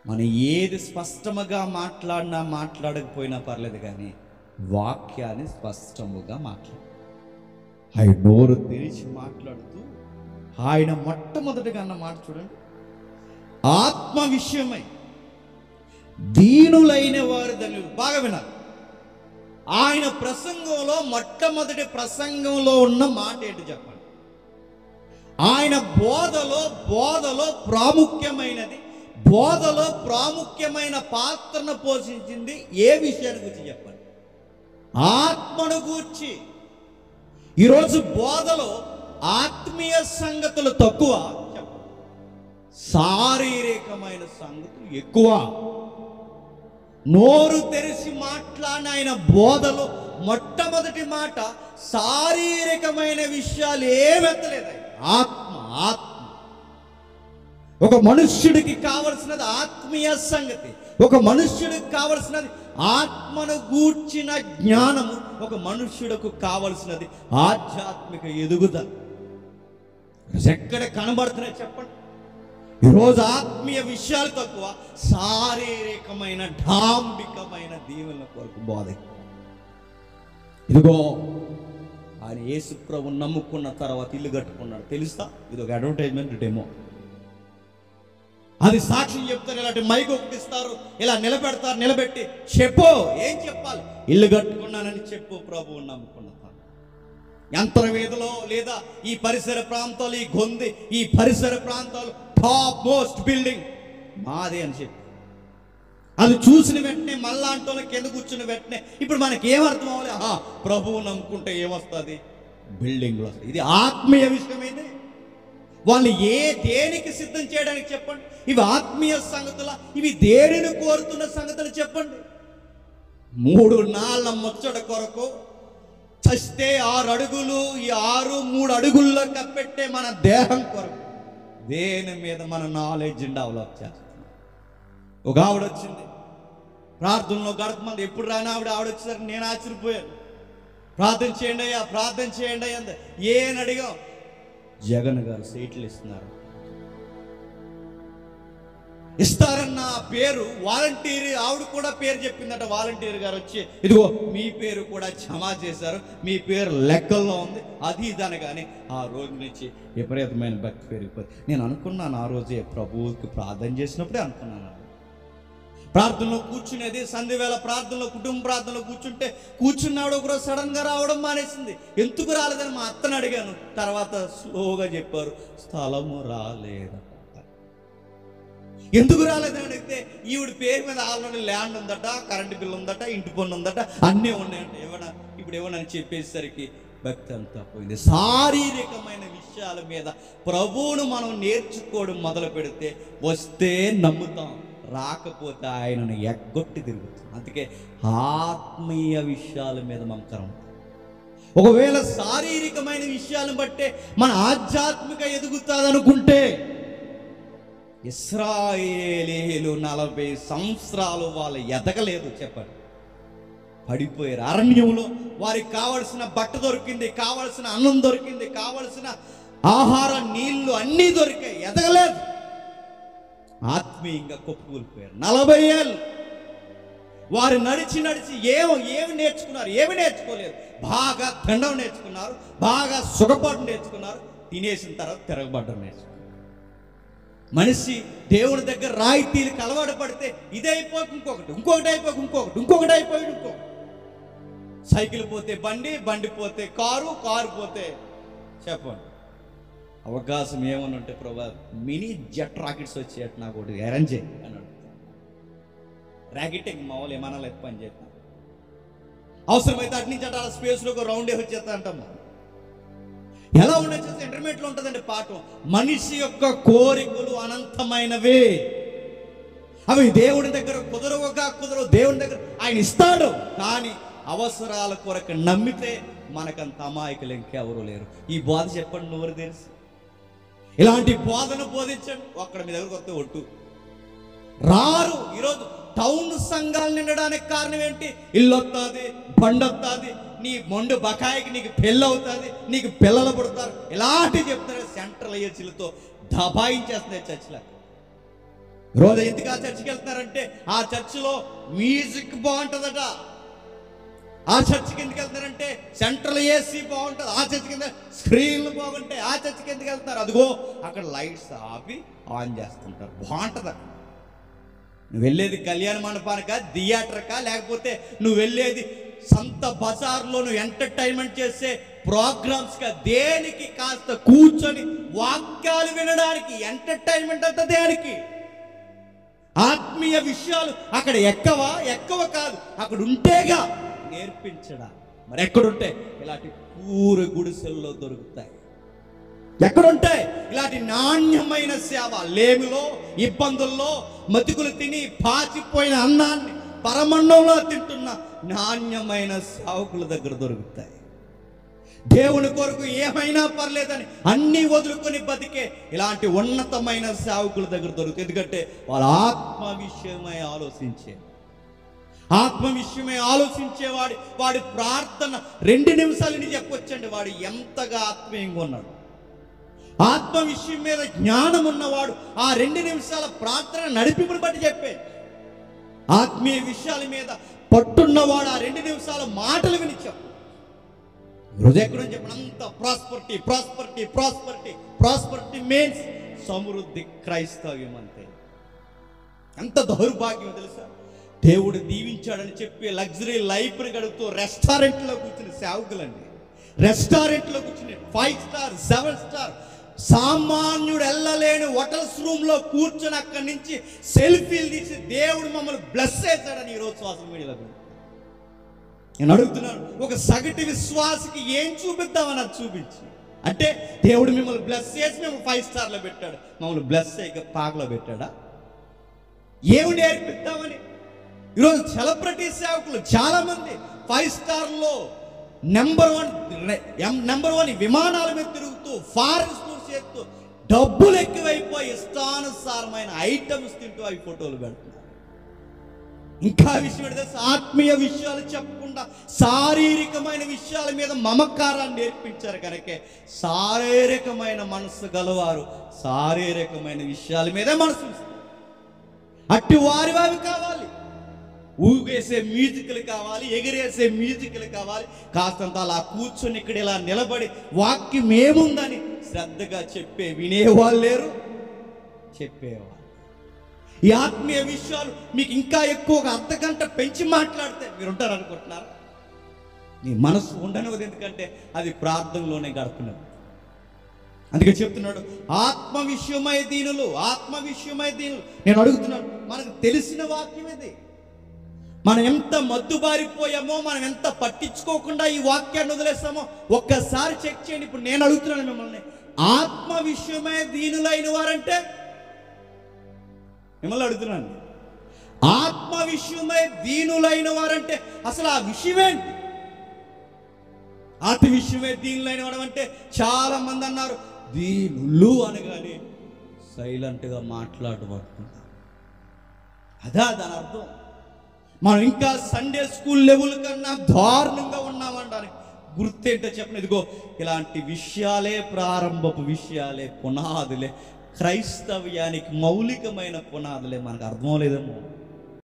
మనం ఏది స్పష్టముగా మాట్లాడినా మాట్లాడకపోయినా పర్లేదు కానీ వాక్యాన్ని స్పష్టముగా మాట్లాడు ఆయన నోరు తెరిచి మాట్లాడుతూ ఆయన మొట్టమొదటిగా అన్న మాట చూడండి ఆత్మ విషయమై దీనులైన వారు దాన్ని బాగా వినాలి ఆయన ప్రసంగంలో మొట్టమొదటి ప్రసంగంలో ఉన్న మాట ఏంటి చెప్పండి ఆయన బోధలో బోధలో ప్రాముఖ్యమైనది బోధలో ప్రాముఖ్యమైన పాత్రను పోషించింది ఏ విషయాన్ని గురించి చెప్పండి ఆత్మను గూర్చి ఈరోజు బోధలో ఆత్మీయ సంగతులు తక్కువ చెప్పండి. శారీరకమైన సంగతులు ఎక్కువ నోరు తెరిచి మాట్లాడిన ఆయన బోధలో మొట్టమొదటి మాట శారీరకమైన విషయాలు ఏమెత్తలేదు ఆయన. ఆత్మ ఆత్మ ఒక మనుష్యుడికి కావలసినది ఆత్మీయ సంగతి ఒక మనుష్యుడికి కావలసినది ఆత్మను గూర్చిన జ్ఞానము ఒక మనుష్యుడికి కావలసినది ఆధ్యాత్మిక ఎదుగుదల ఎక్కడ కనబడుతున్నాయి చెప్పండి ఈరోజు ఆత్మీయ విషయాలు తక్కువ శారీరకమైన ఢాంబికమైన దీవెనల కొరకు బోధ ఎక్కువ. ఇదిగో ఆయన యేసు ప్రభు నమ్ముకున్న తర్వాత ఇల్లు కట్టుకున్నాడు తెలుసా ఇది ఒక అడ్వర్టైజ్మెంట్ డెమో అది సాక్ష్యం చెప్తారు ఇలాంటి మైక్ ఒకటి ఇస్తారు ఇలా నిలబెడతారు నిలబెట్టి చెప్పు ఏం చెప్పాలి ఇల్లు కట్టుకున్నానని చెప్పు ప్రభువు నమ్ముకున్న తర్వాత. యంత్రవేదిలో లేదా ఈ పరిసర ప్రాంతాలు ఈ గొంది ఈ పరిసర ప్రాంతాలు టాప్ మోస్ట్ బిల్డింగ్ మాదే అని చెప్పి అది చూసిన వెంటనే మళ్ళా అంటోళ్ళ కింద కూర్చున్న వెంటనే ఇప్పుడు మనకి ఏమర్థం అవ్వాలి ఆహా ప్రభువు నమ్ముకుంటే ఏమొస్తుంది బిల్డింగ్లు వస్తాయి ఇది ఆత్మీయ విషయమైంది వాళ్ళు ఏ దేనికి సిద్ధం చేయడానికి చెప్పండి ఇవి ఆత్మీయ సంగతుల ఇవి దేనిని కోరుతున్న సంగతులు చెప్పండి మూడు నాళ్ళ ముచ్చట కొరకు చస్తే ఆరు అడుగులు ఈ ఆరు మూడు అడుగుల్లో కప్పెట్టే మన దేహం కొరకు దేని మీద మన నాలెడ్జ్ డెవలప్ చేస్తున్నాం ఒక ఆవిడ వచ్చింది ప్రార్థనలో గడపమంది ఎప్పుడు రాని ఆవిడ ఆవిడ వచ్చేసరికి నేను ఆశ్చర్యపోయాను ప్రార్థన చేయండి అయ్యా ప్రార్థన చేయండి అయ్యా అంది ఏని అడిగాం జగన్ గారు సీట్లు ఇస్తున్నారు ఇస్తారన్న పేరు వాలంటీర్ ఆవిడ కూడా పేరు చెప్పిందట వాలంటీర్ గారు వచ్చి ఇదిగో మీ పేరు కూడా క్షమా చేశారు మీ పేరు లెక్కల్లో ఉంది అది ఇది అనగానే ఆ రోజు నుంచి విపరీతమైన భక్తి పెరిగిపోయింది నేను అనుకున్నాను ఆ రోజే ప్రభువుకి ప్రార్థన చేసినప్పుడే అనుకున్నాను ప్రార్థనలో కూర్చునేది సంధి వేళ ప్రార్థనలో కుటుంబ ప్రార్థనలో కూర్చుంటే కూర్చున్నాడు ఒకరోజు సడన్ గా రావడం మానేసింది ఎందుకు రాలేదని మా అత్తని అడిగాను తర్వాత స్లోగా చెప్పారు స్థలము రాలేదు ఎందుకు రాలేదని అడిగితే ఈవిడ పేరు మీద ఆల్రెడీ ల్యాండ్ ఉందట కరెంట్ బిల్ ఉందట ఇంటి పన్ను ఉందట అన్నీ ఉన్నాయంట ఏమన్నా ఇప్పుడు ఏమన్నా చెప్పేసరికి భక్తి అంతా పోయింది శారీరకమైన విషయాల మీద ప్రభువును మనం నేర్చుకోవడం మొదలు పెడితే వస్తే నమ్ముతాం రాకపోతే ఆయనను ఎగ్గొట్టి తిరుగుతాం అందుకే ఆత్మీయ విషయాల మీద మమకరం ఒకవేళ శారీరకమైన విషయాలను బట్టే మన ఆధ్యాత్మిక ఎదుగుతుంది అనుకుంటే ఇస్రాయేలీలు నలభై సంవత్సరాలు వాళ్ళు ఎదగలేదు చెప్పండి పడిపోయారు అరణ్యంలో వారికి కావలసిన బట్ట దొరికింది కావలసిన అన్నం దొరికింది కావలసిన ఆహార నీళ్లు అన్నీ దొరికాయి ఎదగలేదు ఆత్మీయంగా కొప్పుకూలిపోయారు నలభై ఏళ్ళు వారు నడిచి నడిచి ఏమో ఏమి నేర్చుకున్నారు ఏమి నేర్చుకోలేదు బాగా దండం నేర్చుకున్నారు బాగా సుఖపడడం నేర్చుకున్నారు తినేసిన తర్వాత తిరగబడ్డం నేర్చుకున్నారు మనిషి దేవుని దగ్గర రాయితీలకు అలవాటు పడితే ఇది అయిపోక ఇంకొకటి ఇంకొకటి అయిపోక ఇంకొకటి ఇంకొకటి అయిపోయి ఇంకొకటి సైకిల్ పోతే బండి బండి పోతే కారు కారు పోతే చెప్పండి అవకాశం ఏమని ఉంటే ప్రభా మినీ జెట్ రాకెట్స్ వచ్చేట నాకు ఒకటి అరేంజ్ చేయి అన్నాడు ర్యాకెటింగ్ మామూలు విమానాలు ఎత్తి పని చేస్తాం అవసరమైతే అటు నుంచి అటు స్పేస్లో ఒక రౌండ్ వచ్చేస్తా అంటాం ఎలా ఉండొచ్చు ఇంటర్మీడియట్ లో ఉంటుందండి పాఠం మనిషి యొక్క కోరికలు అనంతమైనవే అవి దేవుడి దగ్గర కుదరవుగా కుదరవు దేవుడి దగ్గర ఆయన ఇస్తాడు కానీ అవసరాల కొరకు నమ్మితే మనకంత అమాయకులు ఇంకెవరు లేరు ఈ బోధ చెప్పండి నువ్వు తెలుసు ఇలాంటి బోధన బోధించండి ఒక్కడ మీ దగ్గరకు వస్తే ఒట్టు రారు ఈరోజు టౌన్ సంఘాలు నిండడానికి కారణం ఏంటి ఇల్లు వస్తుంది బండి వస్తుంది నీ మొండు బకాయికి నీకు పెళ్ళి అవుతుంది నీకు పిల్లలు పుడతారు ఇలాంటివి చెప్తారు సెంట్రల్ ఏజీలతో దబాయించేస్తున్నాయి చర్చిలకు రోజు ఎందుకు ఆ చర్చికి వెళ్తున్నారంటే ఆ చర్చిలో మ్యూజిక్ బాగుంటుందట ఆ చర్చికి ఎందుకు వెళ్తారంటే సెంట్రల్ ఏసీ బాగుంటుంది ఆ చర్చికి కింద స్క్రీన్లు బాగుంటాయి ఆ చర్చికి ఎందుకు వెళ్తారు అదిగో అక్కడ లైట్స్ ఆపి ఆన్ చేస్తుంటారు బాగుంటుంది అక్కడ నువ్వు వెళ్ళేది కళ్యాణ మండపానికా థియేటర్కా లేకపోతే నువ్వు వెళ్ళేది సంత బజార్లో నువ్వు ఎంటర్టైన్మెంట్ చేసే ప్రోగ్రామ్స్గా దేనికి కాస్త కూర్చొని వాక్యాలు వినడానికి ఎంటర్టైన్మెంట్ అంతా దేనికి ఆత్మీయ విషయాలు అక్కడ ఎక్కవా ఎక్కవ కాదు అక్కడ ఉంటేగా నేర్పించడా మరి ఎక్కడుంటే ఇలాంటి పూర గుడిసెల్లో దొరుకుతాయి ఎక్కడుంటాయి ఇలాంటి నాణ్యమైన సేవ లేమిలో ఇబ్బందుల్లో మతికులు తిని పాచిపోయిన అన్నాన్ని పరమన్నంలో తింటున్న నాణ్యమైన సేవకుల దగ్గర దొరుకుతాయి దేవుని కొరకు ఏమైనా పర్లేదని అన్ని వదులుకొని బతికే ఇలాంటి ఉన్నతమైన సేవకుల దగ్గర దొరుకుతాయి ఎందుకంటే వాళ్ళ ఆత్మ విషయమై ఆలోచించే ఆత్మ విషయమై ఆలోచించేవాడి వాడి ప్రార్థన రెండు నిమిషాలని చెప్పొచ్చండి వాడు ఎంతగా ఆత్మీయంగా ఉన్నాడు ఆత్మ విషయం మీద జ్ఞానం ఉన్నవాడు ఆ రెండు నిమిషాల ప్రార్థన నడిపిపుని బట్టి చెప్పే ఆత్మీయ విషయాల మీద పట్టున్నవాడు ఆ రెండు నిమిషాల మాటలు విని చెప్పు రోజు ఎక్కడ చెప్పిన అంత prosperity prosperity prosperity prosperity means సమృద్ధి క్రైస్తవ్యం అంతే ఎంత దౌర్భాగ్యం తెలుసా దేవుడు దీవించాడని చెప్పి లగ్జరీ లైఫ్ని గడుపుతూ రెస్టారెంట్లో కూర్చుని సేవకులండి రెస్టారెంట్లో కూర్చుని ఫైవ్ స్టార్ సెవెన్ స్టార్ సామాన్యుడు వెళ్ళలేని హోటల్స్ రూమ్లో కూర్చొని అక్కడి నుంచి సెల్ఫీలు తీసి దేవుడు మమ్మల్ని బ్లెస్ చేశాడని ఈరోజు సోషల్ మీడియాలో నేను అడుగుతున్నాను ఒక సగటు విశ్వాసికి ఏం చూపిద్దామని అది చూపించి అంటే దేవుడు మిమ్మల్ని బ్లెస్ చేసి మేము ఫైవ్ స్టార్లో పెట్టాడు మమ్మల్ని బ్లెస్ చేయక పాకలో పెట్టాడా ఏమి నేర్పిద్దామని ఈరోజు సెలబ్రిటీ సేవకులు చాలా మంది ఫైవ్ స్టార్లో నెంబర్ వన్ నెంబర్ వన్ విమానాల మీద తిరుగుతూ ఫారెన్ టూర్స్ చేస్తూ డబ్బులు ఎక్కువైపోయి ఇష్టానుసారమైన ఐటమ్స్ తింటూ అవి ఫోటోలు పెడుతున్నారు ఇంకా విషయం ఏంటంటే ఆత్మీయ విషయాలు చెప్పకుండా శారీరకమైన విషయాల మీద మమకారాన్ని నేర్పించారు కనుకే శారీరకమైన మనసు గలవారు శారీరకమైన విషయాల మీదే మనసు ఉంచుతారు. అట్టి వారి వారి కావాలి ఊగేసే మ్యూజిక్లు కావాలి ఎగిరేసే మ్యూజిక్లు కావాలి కాస్తంత అలా కూర్చొని ఇక్కడ ఇలా నిలబడి వాక్యం ఏముందని శ్రద్ధగా చెప్పే వినేవాళ్ళు లేరు చెప్పేవాళ్ళు ఈ ఆత్మీయ విషయాలు మీకు ఇంకా ఎక్కువ ఒక అర్ధ గంట పెంచి మాట్లాడితే మీరు ఉంటారు అనుకుంటున్నారా నీ మనసు ఉండనివ్వదు ఎందుకంటే అది ప్రార్థనలోనే గడుపునది అందుకే చెప్తున్నాడు ఆత్మ విషయమై దీనులు ఆత్మ విషయమై దీనులు నేను అడుగుతున్నాను మనకు తెలిసిన వాక్యం ఇది మనం ఎంత మద్దుబారిపోయామో మనం ఎంత పట్టించుకోకుండా ఈ వాక్యాన్ని వదిలేస్తామో ఒక్కసారి చెక్ చేయండి ఇప్పుడు నేను అడుగుతున్నాను మిమ్మల్ని ఆత్మ విషయమై దీనులైన వారంటే మిమ్మల్ని అడుగుతున్నాను ఆత్మ విషయమై దీనులైన వారంటే అసలు ఆ విషయం ఏంటి ఆత్మ విషయమే దీనులైన వాడు అంటే చాలా మంది అన్నారు దీనులు అనగానే సైలెంట్గా మాట్లాడబడుతున్నారు అదా దాని అర్థం మనం ఇంకా సండే స్కూల్ లెవెల్ కన్నా దారుణంగా ఉన్నామంటారు గుర్తేంటో చెప్పండి ఇదిగో ఇలాంటి విషయాలే ప్రారంభపు విషయాలే పునాదులే క్రైస్తవ్యానికి మౌలికమైన పునాదులే మనకు అర్థం లేదేమో